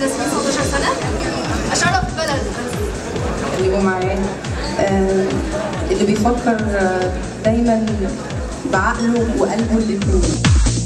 انا سنين 16 سنه اشرف البلد اللي يبقوا معاه آه، اللي بيفكر آه، دايما بعقله وقلبه الاثنين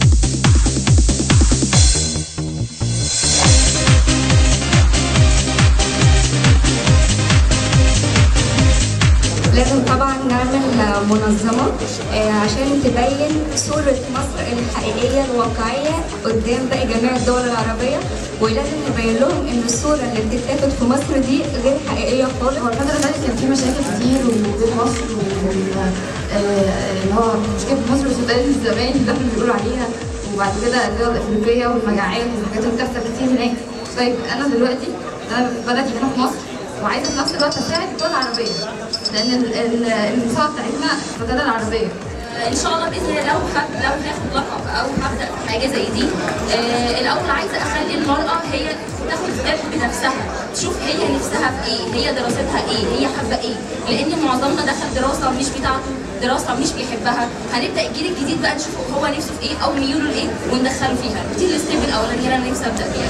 لازم طبعا نعمل منظمة آه، عشان تبين صورة مصر الحقيقية الواقعية قدام باقي جميع الدول العربية ولازم نبين لهم ان الصورة اللي بتتاخد في مصر دي غير حقيقية خالص هو الفترة اللي فاتت كان في مشاكل كتير وبين مصر وال آه، اللي هو مشكلة مصر والسودان زمان اللي احنا بنقول عليها وبعد كده الدول الأفريقية والمجاعات والحاجات اللي بتحصل كتير هناك طيب أنا دلوقتي أنا بلدي هنا في مصر وعايزة في نفس الوقت أساعد الدول العربية لأن ال- ال- المساعدة بتاعتنا في البلد العربية ان شاء الله باذن الله لو حد لو هاخد لقب او هبدا في حاجه زي دي آه الاول عايزه اخلي المراه هي تاخد ستيب بنفسها تشوف هي نفسها في ايه هي دراستها ايه هي حابه ايه لان معظمنا دخل دراسه مش بتاعته دراسه مش بيحبها هنبدا الجيل الجديد بقى نشوف هو نفسه في ايه او ميوله لايه وندخله فيها دي الستيب الاولانيه اللي انا نفسي ابدا فيها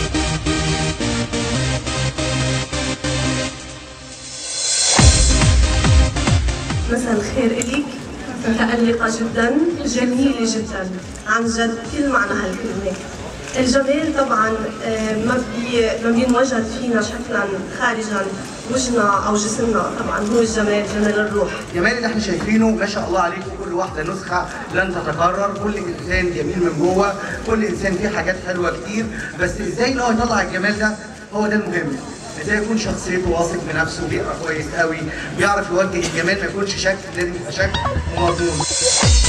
مساء الخير إليك متألقة جدا جميلة جدا عن جد كل معنى هالكلمة الجمال طبعا آه، ما بي ما بينوجد فينا شكلا خارجا وجهنا او جسمنا طبعا هو الجمال جمال الروح الجمال اللي احنا شايفينه ما شاء الله عليكم كل واحده نسخه لن تتكرر كل انسان جميل من جوه كل انسان فيه حاجات حلوه كتير بس ازاي ان هو يطلع الجمال ده هو ده المهم ازاي يكون شخصيته واثق بنفسه بيقرا كويس قوي بيعرف يوجه الجمال ما يكونش شكل لازم يبقى شكل ومضمون